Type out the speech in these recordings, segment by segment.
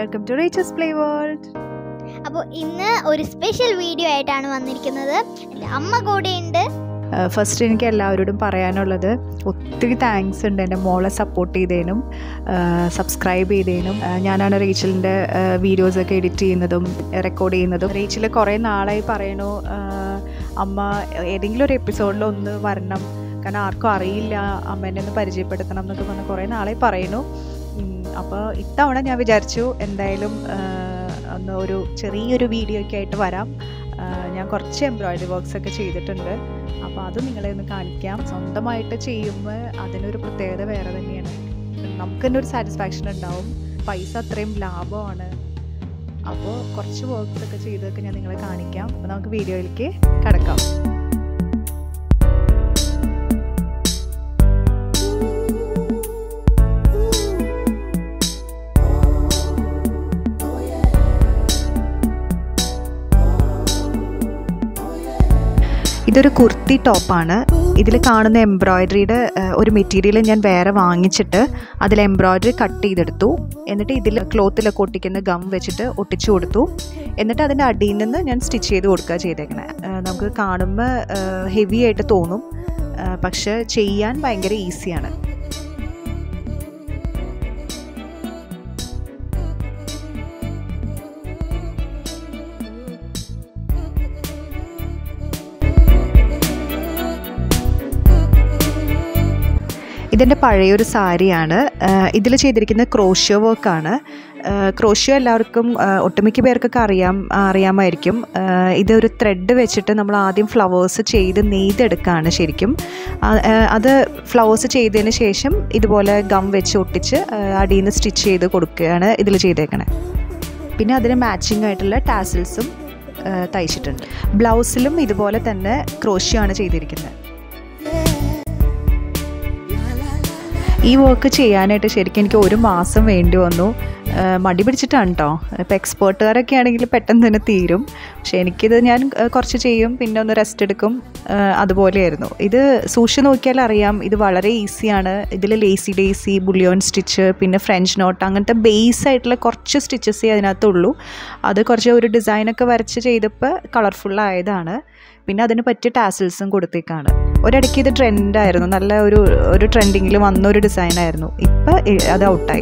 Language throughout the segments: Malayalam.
വെൽക്കം ടു റേച്ചസ് പ്ലേ വേൾഡ് അപ്പോൾ ഇന്ന് ഒരു സ്പെഷ്യൽ വീഡിയോ ആയിട്ടാണ് വന്നിരിക്കുന്നത് എൻ്റെ അമ്മ കൂടെയുണ്ട് ഫസ്റ്റ് എനിക്ക് എല്ലാവരോടും പറയാനുള്ളത് ഒത്തിരി താങ്ക്സ് ഉണ്ട് എൻ്റെ മോളെ സപ്പോർട്ട് ചെയ്തതിനും സബ്സ്ക്രൈബ് ചെയ്തതിനും ആ, ഞാനാണ് റേച്ചലിൻ്റെ വീഡിയോസൊക്കെ എഡിറ്റ് ചെയ്യുന്നതും റെക്കോർഡ് ചെയ്യുന്നതും റേച്ചൽ കുറേ നാളായി പറയണു ആ, അമ്മ ഏതെങ്കിലും ഒരു എപ്പിസോഡിൽ ഒന്ന് വരണം കാരണം ആർക്കും അറിയില്ല അമ്മേനെ ഒന്ന് പരിചയപ്പെടുത്തണം എന്നൊക്കെ പറഞ്ഞ് കുറേ നാളായി പറയുന്നു അപ്പോൾ ഇത്തവണ ഞാൻ വിചാരിച്ചു എന്തായാലും ആ, ഒന്ന് ഒരു ചെറിയൊരു വീഡിയോ ഒക്കെ ആയിട്ട് വരാം ആ, ഞാൻ കുറച്ച് എംബ്രോയിഡറി വർക്ക്സ് ഒക്കെ ചെയ്തിട്ടുണ്ട് അപ്പോൾ അത് നിങ്ങളെ ഒന്ന് കാണിക്കാം സ്വന്തമായിട്ട് ചെയ്യുമ്പോൾ അതിനൊരു പ്രത്യേകത വേറെ തന്നെയാണ് നമുക്ക് തന്നെ ഒരു സാറ്റിസ്ഫാക്ഷൻ ഉണ്ടാവും പൈസ അത്രയും ലാഭമാണ് അപ്പോൾ കുറച്ച് വർക്ക്സ് ഒക്കെ ചെയ്തൊക്കെ ഞാൻ നിങ്ങളെ കാണിക്കാം അപ്പോൾ നമുക്ക് വീഡിയോയിലേക്ക് കിടക്കാം ഇതൊരു കുർത്തി ടോപ്പാണ് ഇതിൽ കാണുന്ന എംബ്രോയ്ഡറിയുടെ ഒരു മെറ്റീരിയൽ ഞാൻ വേറെ വാങ്ങിച്ചിട്ട് അതിൽ എംബ്രോയ്ഡറി കട്ട് ചെയ്തെടുത്തു എന്നിട്ട് ഇതിൽ ക്ലോത്തിലൊക്കെ ഒട്ടിക്കുന്ന ഗം വെച്ചിട്ട് ഒട്ടിച്ചു കൊടുത്തു എന്നിട്ട് അതിൻ്റെ അടിയിൽ നിന്ന് ഞാൻ സ്റ്റിച്ച് ചെയ്ത് കൊടുക്കുക ചെയ്തേക്കണേ ഏഹ് നമുക്ക് കാണുമ്പോൾ ഹെവി ആയിട്ട് തോന്നും ഏഹ് പക്ഷെ ചെയ്യാൻ ഭയങ്കര ഈസിയാണ് ഇതെൻ്റെ പഴയൊരു സാരിയാണ് ഇതിൽ ചെയ്തിരിക്കുന്ന ക്രോഷ്യോ വർക്കാണ് ക്രോഷ്യോ എല്ലാവർക്കും ആ, ഒട്ടുമിക്ക പേർക്കൊക്കെ അറിയാം അറിയാമായിരിക്കും ആ, ഇതൊരു ത്രെഡ് വെച്ചിട്ട് നമ്മൾ ആദ്യം ഫ്ലവേഴ്സ് ചെയ്ത് നെയ്തെടുക്കുകയാണ് ശരിക്കും ആ, ആ, അത് ഫ്ലവേഴ്സ് ചെയ്തതിന് ശേഷം ഇതുപോലെ ഗം വെച്ച് ഒട്ടിച്ച് ആ, അടിയിൽ നിന്ന് സ്റ്റിച്ച് ചെയ്ത് കൊടുക്കുകയാണ് ഇതിൽ ചെയ്തേക്കണേ പിന്നെ അതിന് മാച്ചിങ് ആയിട്ടുള്ള ടാസിൽസും തയ്ച്ചിട്ടുണ്ട് ബ്ലൗസിലും ഇതുപോലെ തന്നെ ക്രോഷ്യോ ആണ് ചെയ്തിരിക്കുന്നത് ഈ വർക്ക് ചെയ്യാനായിട്ട് ശരിക്കും എനിക്ക് ഒരു മാസം വേണ്ടി വന്നു ആ, മടി പിടിച്ചിട്ടാണ് കേട്ടോ ഇപ്പം എക്സ്പേർട്ടുകാരൊക്കെ ആണെങ്കിൽ പെട്ടെന്ന് തന്നെ തീരും പക്ഷേ എനിക്കിത് ഞാൻ ആ, കുറച്ച് ചെയ്യും പിന്നെ ഒന്ന് റെസ്റ്റ് എടുക്കും ആ, അതുപോലെയായിരുന്നു ഇത് സൂക്ഷിച്ച് നോക്കിയാൽ അറിയാം ഇത് വളരെ ഈസിയാണ് ഇതിൽ ലേസി ഡേസി ബുള്ളിയോൺ സ്റ്റിച്ച് പിന്നെ ഫ്രഞ്ച് നോട്ട് അങ്ങനത്തെ ബേസ് ആയിട്ടുള്ള കുറച്ച് സ്റ്റിച്ചസേ അതിനകത്തുള്ളൂ അത് കുറച്ച് ഒരു ഡിസൈനൊക്കെ വരച്ച് ചെയ്തപ്പോൾ കളർഫുള്ളായതാണ് പിന്നെ അതിന് പറ്റിയ ടാസിൽസും കൊടുത്തേക്കാണ് ഒരിടയ്ക്ക് ഇത് ട്രെൻഡായിരുന്നു നല്ല ഒരു ഒരു ട്രെൻഡിങ്ങിൽ വന്ന ഒരു ഡിസൈനായിരുന്നു ഇപ്പം അത് ഔട്ടായി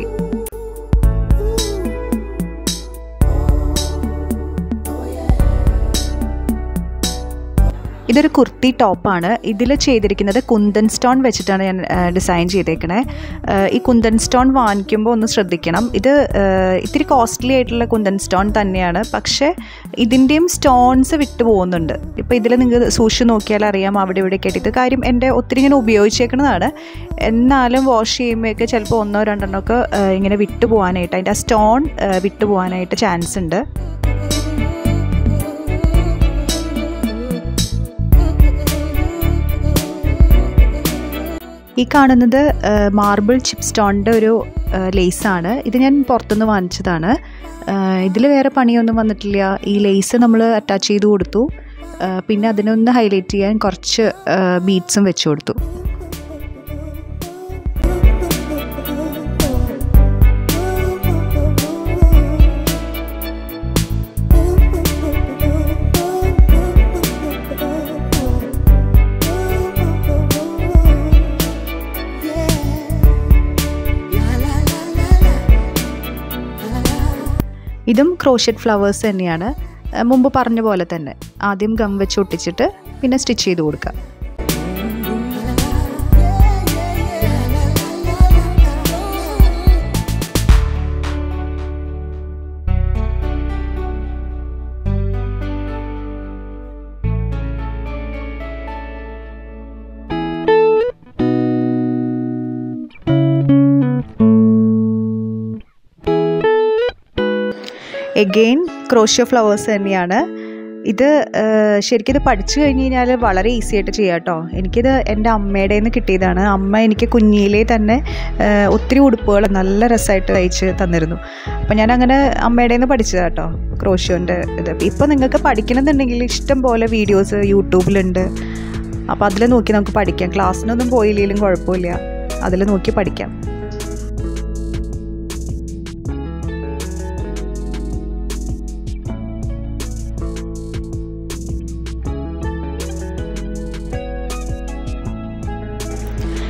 ഇതൊരു കുർത്തി ടോപ്പാണ് ഇതിൽ ചെയ്തിരിക്കുന്നത് കുന്തൻ സ്റ്റോൺ വെച്ചിട്ടാണ് ഞാൻ ഡിസൈൻ ചെയ്തേക്കണേ ഏഹ് ഈ കുന്തൻ സ്റ്റോൺ വാങ്ങിക്കുമ്പോൾ ഒന്ന് ശ്രദ്ധിക്കണം ഇത് ഏഹ് ഇത്തിരി കോസ്റ്റ്ലി ആയിട്ടുള്ള കുന്തൻ സ്റ്റോൺ തന്നെയാണ് പക്ഷേ ഇതിൻ്റെയും സ്റ്റോൺസ് വിട്ടു പോകുന്നുണ്ട് ഇപ്പോൾ ഇതിൽ നിങ്ങൾ സൂക്ഷിച്ച് നോക്കിയാൽ അറിയാം അവിടെ ഇവിടെ കേട്ടിട്ട് കാര്യം എൻ്റെ ഒത്തിരി ഇങ്ങനെ ഉപയോഗിച്ചേക്കുന്നതാണ് എന്നാലും വാഷ് ചെയ്യുമ്പോഴൊക്കെ ചിലപ്പോൾ ഒന്നോ രണ്ടെണ്ണോ ഒക്കെ ഏഹ് ഇങ്ങനെ വിട്ടു പോകാനായിട്ട് അതിൻ്റെ ആ സ്റ്റോൺ വിട്ടു പോകാനായിട്ട് ചാൻസ് ഉണ്ട് ഈ കാണുന്നത് മാർബിൾ ചിപ്പ് സ്റ്റോണിൻ്റെ ഒരു ലേസാണ് ഇത് ഞാൻ പുറത്തുനിന്ന് വാങ്ങിച്ചതാണ് ഇതിൽ വേറെ പണിയൊന്നും വന്നിട്ടില്ല ഈ ലേസ് നമ്മൾ അറ്റാച്ച് ചെയ്ത് കൊടുത്തു ആ, പിന്നെ അതിനൊന്ന് ഹൈലൈറ്റ് ചെയ്യാൻ കുറച്ച് ബീഡ്സും വെച്ച് കൊടുത്തു ഇതും ക്രോഷറ്റ് ഫ്ലവേഴ്സ് തന്നെയാണ് ആ, മുമ്പ് പറഞ്ഞ പോലെ തന്നെ ആദ്യം ഗം വെച്ച് ഒട്ടിച്ചിട്ട് പിന്നെ സ്റ്റിച്ച് ചെയ്ത് കൊടുക്കുക എഗെയിൻ ക്രോഷ്യോ ഫ്ലവേഴ്സ് തന്നെയാണ് ഇത് ഏഹ്, ശരിക്കും ഇത് പഠിച്ചു കഴിഞ്ഞ് കഴിഞ്ഞാൽ വളരെ ഈസി ആയിട്ട് ചെയ്യാം കേട്ടോ എനിക്കിത് എൻ്റെ അമ്മയുടെ നിന്ന് കിട്ടിയതാണ് അമ്മ എനിക്ക് കുഞ്ഞിലേ തന്നെ ഏഹ്, ഒത്തിരി ഉടുപ്പുകൾ നല്ല രസമായിട്ട് തയ്ച്ച് തന്നിരുന്നു അപ്പം ഞാൻ അങ്ങനെ അമ്മയുടെ നിന്ന് പഠിച്ചതാണ് കേട്ടോ ക്രോഷ്യോൻ്റെ ഇത് ഇപ്പോൾ നിങ്ങൾക്ക് പഠിക്കണമെന്നുണ്ടെങ്കിൽ ഇഷ്ടം പോലെ വീഡിയോസ് യൂട്യൂബിലുണ്ട് അപ്പോൾ അതിൽ നോക്കി നമുക്ക് പഠിക്കാം ക്ലാസ്സിനൊന്നും പോയില്ലെങ്കിലും കുഴപ്പമില്ല അതിൽ നോക്കി പഠിക്കാം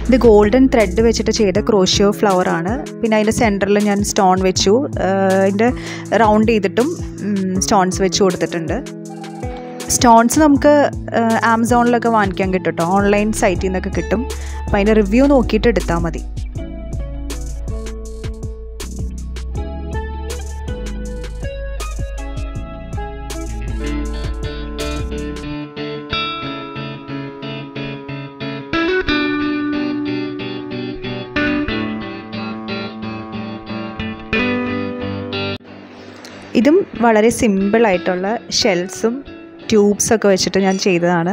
ഇത് ഗോൾഡൻ ത്രെഡ് വെച്ചിട്ട് ചെയ്ത ക്രോഷ്യോ ഫ്ലവർ ആണ് പിന്നെ അതിൻ്റെ സെൻറ്ററിൽ ഞാൻ സ്റ്റോൺ വെച്ചു അതിൻ്റെ റൗണ്ട് ചെയ്തിട്ടും സ്റ്റോൺസ് വെച്ച് കൊടുത്തിട്ടുണ്ട് സ്റ്റോൺസ് നമുക്ക് ആമസോണിലൊക്കെ വാങ്ങിക്കാൻ കിട്ടും കേട്ടോ ഓൺലൈൻ സൈറ്റിൽ നിന്നൊക്കെ കിട്ടും അപ്പോൾ അതിൻ്റെ റിവ്യൂ നോക്കിയിട്ട് എടുത്താൽ മതി ഇതും വളരെ സിമ്പിളായിട്ടുള്ള ഷെൽസും ട്യൂബ്സൊക്കെ വെച്ചിട്ട് ഞാൻ ചെയ്തതാണ്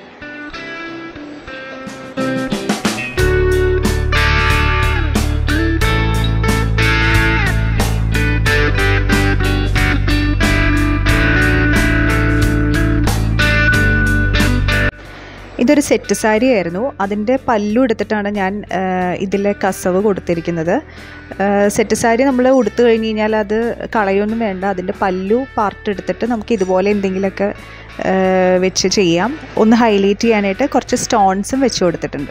ഇതൊരു സെറ്റ് സാരി ആയിരുന്നു അതിൻ്റെ പല്ലു എടുത്തിട്ടാണ് ഞാൻ ഇതിലെ കസവ് കൊടുത്തിരിക്കുന്നത് സെറ്റ് സാരി നമ്മൾ ഉടുത്തു കഴിഞ്ഞ് കഴിഞ്ഞാൽ അത് കളയൊന്നും വേണ്ട അതിൻ്റെ പല്ലു പാർട്ട് എടുത്തിട്ട് നമുക്ക് ഇതുപോലെ എന്തെങ്കിലുമൊക്കെ വെച്ച് ചെയ്യാം ഒന്ന് ഹൈലൈറ്റ് ചെയ്യാനായിട്ട് കുറച്ച് സ്റ്റോൺസും വെച്ച് കൊടുത്തിട്ടുണ്ട്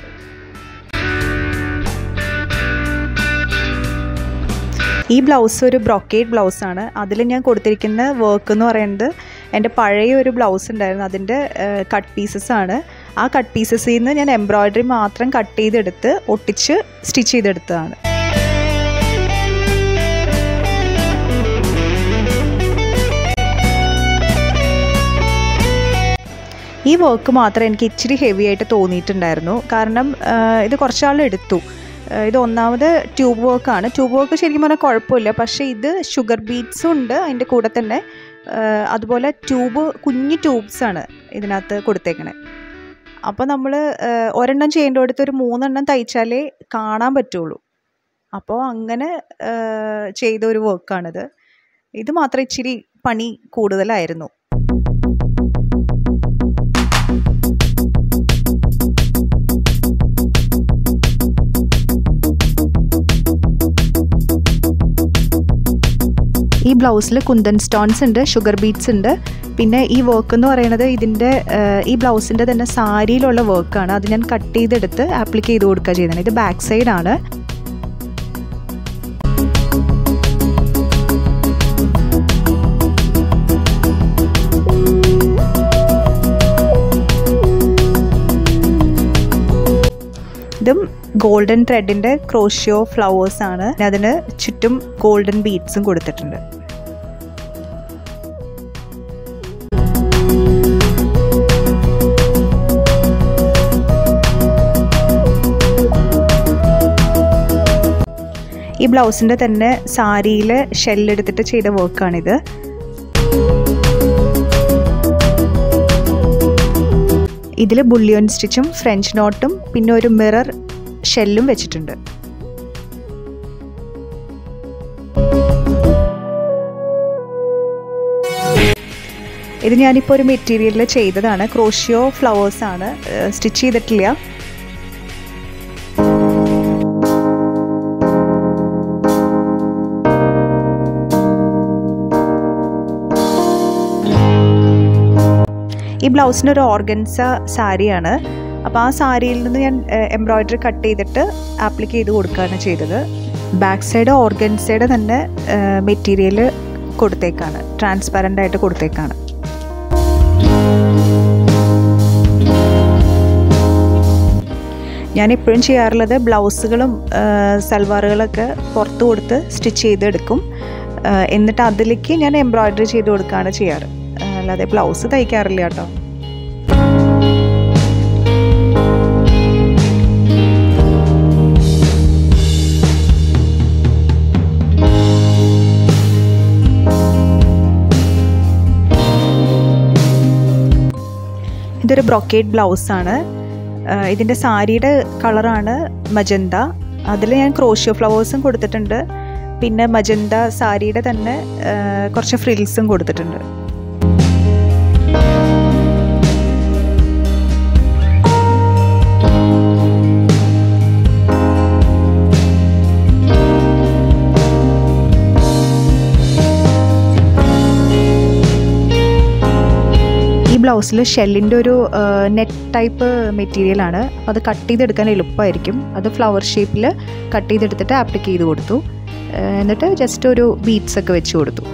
ഈ ബ്ലൗസ് ഒരു ബ്രൊക്കേഡ് ബ്ലൗസാണ് അതിൽ ഞാൻ കൊടുത്തിരിക്കുന്ന വർക്ക് എന്ന് പറയുന്നത് എൻ്റെ പഴയ ഒരു ബ്ലൗസ് ഉണ്ടായിരുന്നു അതിൻ്റെ കട്ട് പീസസ് ആണ് ആ കട്ട് പീസസിൽ നിന്ന് ഞാൻ എംബ്രോയ്ഡറി മാത്രം കട്ട് ചെയ്തെടുത്ത് ഒട്ടിച്ച് സ്റ്റിച്ച് ചെയ്തെടുത്തതാണ് ഈ വർക്ക് മാത്രം എനിക്ക് ഇച്ചിരി ഹെവി ആയിട്ട് തോന്നിയിട്ടുണ്ടായിരുന്നു കാരണം ഇത് കുറച്ചാൾ എടുത്തു ഇത് ഒന്നാമത് ട്യൂബ് വർക്കാണ് ട്യൂബ് വർക്ക് ശരിക്കും പറഞ്ഞാൽ കുഴപ്പമില്ല പക്ഷേ ഇത് ഷുഗർ ബീറ്റ്സും ഉണ്ട് അതിൻ്റെ കൂടെ തന്നെ അതുപോലെ ട്യൂബ് കുഞ്ഞു ട്യൂബ്സാണ് ഇതിനകത്ത് കൊടുത്തേക്കണേ അപ്പോൾ നമ്മൾ ഒരെണ്ണം ചെയ്യേണ്ട അടുത്ത് ഒരു മൂന്നെണ്ണം തയ്ച്ചാലേ കാണാൻ പറ്റുള്ളൂ അപ്പോൾ അങ്ങനെ ചെയ്ത ഒരു വർക്കാണിത് ഇത് മാത്രം ഇച്ചിരി പണി കൂടുതലായിരുന്നു ഈ ബ്ലൗസിൽ കുന്തൻ സ്റ്റോൺസ് ഉണ്ട് ഷുഗർ ബീറ്റ്സ് ഉണ്ട് പിന്നെ ഈ വർക്ക് എന്ന് പറയുന്നത് ഇതിൻ്റെ ഈ ബ്ലൗസിൻ്റെ തന്നെ സാരിയിലുള്ള വർക്കാണ് അത് ഞാൻ കട്ട് ചെയ്തെടുത്ത് ആപ്ലിക്ക് ചെയ്ത് കൊടുക്കുക ചെയ്യുന്നത് ഇത് ബാക്ക് സൈഡാണ് ഇതും ഗോൾഡൻ ത്രെഡിൻ്റെ ക്രോഷ്യോ ഫ്ലവേഴ്സ് ആണ് അതിന് ചുറ്റും ഗോൾഡൻ ബീഡ്സും കൊടുത്തിട്ടുണ്ട് ഈ ബ്ലൗസിൻ്റെ തന്നെ സാരിയിൽ ഷെല്ലെടുത്തിട്ട് ചെയ്ത വർക്കാണിത് ഇതിൽ ബുള്ളിയോൺ സ്റ്റിച്ചും ഫ്രഞ്ച് നോട്ടും പിന്നെ ഒരു മിറർ ഷെല്ലും വെച്ചിട്ടുണ്ട് ഇത് ഞാനിപ്പോൾ ഒരു മെറ്റീരിയലിൽ ചെയ്തതാണ് ക്രോഷ്യോ ഫ്ലവേഴ്സ് ആണ് സ്റ്റിച്ച് ചെയ്തിട്ടില്ല ഈ ബ്ലൗസിന് ഒരു ഓർഗൻസ സാരിയാണ് അപ്പോൾ ആ സാരിയിൽ നിന്ന് ഞാൻ എംബ്രോയ്ഡറി കട്ട് ചെയ്തിട്ട് ആപ്ലിക്ക് ചെയ്ത് കൊടുക്കുകയാണ് ചെയ്തത് ബാക്ക് സൈഡ് ഓർഗൻസയുടെ തന്നെ മെറ്റീരിയൽ കൊടുത്തേക്കാണ് ട്രാൻസ്പാരൻ്റ് ആയിട്ട് കൊടുത്തേക്കാണ് ഞാൻ എപ്പോഴും ചെയ്യാറുള്ളത് ബ്ലൗസുകളും സൽവാറുകളൊക്കെ പുറത്ത് കൊടുത്ത് സ്റ്റിച്ച് ചെയ്തെടുക്കും എന്നിട്ട് അതിലേക്ക് ഞാൻ എംബ്രോയ്ഡറി ചെയ്ത് കൊടുക്കുകയാണ് ചെയ്യാറ് അല്ലാതെ ബ്ലൗസ് തയ്ക്കാറില്ല കേട്ടോ ഇതൊരു ബ്രൊക്കേഡ് ബ്ലൗസാണ് ഇതിൻ്റെ സാരിയുടെ കളറാണ് മജന്ത അതിൽ ഞാൻ ക്രോഷ്യോ ഫ്ലവേഴ്സും കൊടുത്തിട്ടുണ്ട് പിന്നെ മജന്ത സാരിയുടെ തന്നെ കുറച്ച് ഫ്രിൽസും കൊടുത്തിട്ടുണ്ട് ബ്ലൗസിൽ ഷെല്ലിൻ്റെ ഒരു നെറ്റ് ടൈപ്പ് മെറ്റീരിയലാണ് അപ്പോൾ അത് കട്ട് ചെയ്തെടുക്കാൻ എളുപ്പമായിരിക്കും അത് ഫ്ലവർ ഷേപ്പിൽ കട്ട് ചെയ്തെടുത്തിട്ട് ആപ്ലിക്ക് ചെയ്ത് കൊടുത്തു ഏഹ് എന്നിട്ട് ജസ്റ്റ് ഒരു ബീഡ്സ് ഒക്കെ വെച്ച് കൊടുത്തു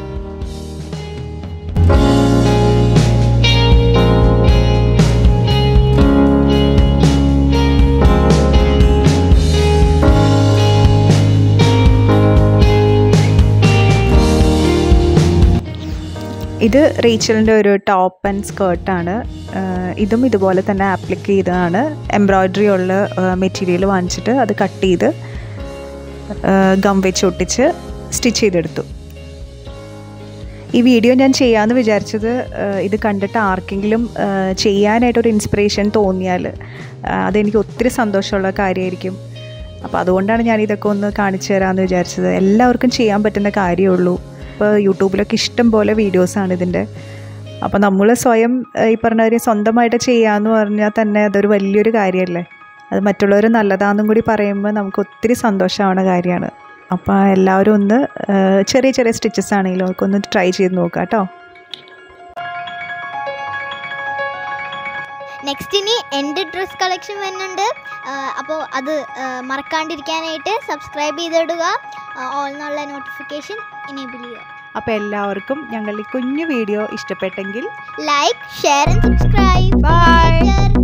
ഇത് റീച്ചലിൻ്റെ ഒരു ടോപ്പ് ആൻഡ് സ്കേർട്ടാണ് ഇതും ഇതുപോലെ തന്നെ ആപ്ലിക്ക് ചെയ്തതാണ് എംബ്രോയ്ഡറി ഉള്ള മെറ്റീരിയൽ വാങ്ങിച്ചിട്ട് അത് കട്ട് ചെയ്ത് ഗം വെച്ച് ഒട്ടിച്ച് സ്റ്റിച്ച് ചെയ്തെടുത്തു ഈ വീഡിയോ ഞാൻ ചെയ്യാമെന്ന് വിചാരിച്ചത് ഏഹ് ഇത് കണ്ടിട്ട് ആർക്കെങ്കിലും ഏഹ് ചെയ്യാനായിട്ടൊരു ഇൻസ്പിറേഷൻ തോന്നിയാൽ ഏഹ് അതെനിക്ക് ഒത്തിരി സന്തോഷമുള്ള കാര്യമായിരിക്കും അപ്പോൾ അതുകൊണ്ടാണ് ഞാൻ ഇതൊക്കെ ഒന്ന് കാണിച്ചു തരാമെന്ന് വിചാരിച്ചത് എല്ലാവർക്കും ചെയ്യാൻ പറ്റുന്ന കാര്യമേ ഉള്ളൂ ഇപ്പോൾ യൂട്യൂബിലൊക്കെ ഇഷ്ടം പോലെ വീഡിയോസാണ് ഇതിൻ്റെ അപ്പോൾ നമ്മൾ സ്വയം ഏഹ് ഈ പറഞ്ഞ കാര്യം സ്വന്തമായിട്ട് ചെയ്യാമെന്ന് പറഞ്ഞാൽ തന്നെ അതൊരു വലിയൊരു കാര്യമല്ലേ അത് മറ്റുള്ളവർ നല്ലതാണെന്നും കൂടി പറയുമ്പോൾ നമുക്ക് ഒത്തിരി സന്തോഷമാവുന്ന കാര്യമാണ് അപ്പോൾ എല്ലാവരും ഒന്ന് ഏഹ് ചെറിയ ചെറിയ സ്റ്റിച്ചസ് ആണെങ്കിലും ഒക്കെ ഒന്ന് ട്രൈ ചെയ്ത് നോക്കാം കേട്ടോ നെക്സ്റ്റ് ഇനി എൻ്റെ ഡ്രസ് കളക്ഷൻ വരുന്നുണ്ട് അപ്പോൾ അത് ആ, മറക്കാണ്ടിരിക്കാനായിട്ട് സബ്സ്ക്രൈബ് ചെയ്തിടുക ഓൾ എന്നുള്ള നോട്ടിഫിക്കേഷൻ ഇനേബിൾ ചെയ്യുക അപ്പോൾ എല്ലാവർക്കും ഞങ്ങളുടെ ഈ കുഞ്ഞു വീഡിയോ ഇഷ്ടപ്പെട്ടെങ്കിൽ like share and subscribe Bye. By